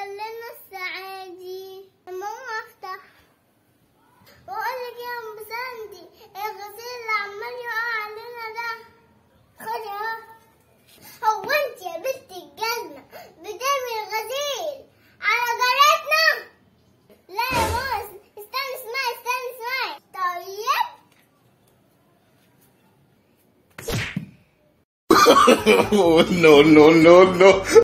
لنا السعادي ماما افتح واقول لك يا ام ساندي الغسيل اللي عمال يقع علينا ده خدي اهو هو انت يا بنت الجزمه بترمي الغسيل على جارتنا لا يا ماما استني اسمعي استني اسمعي طيب oh no no no no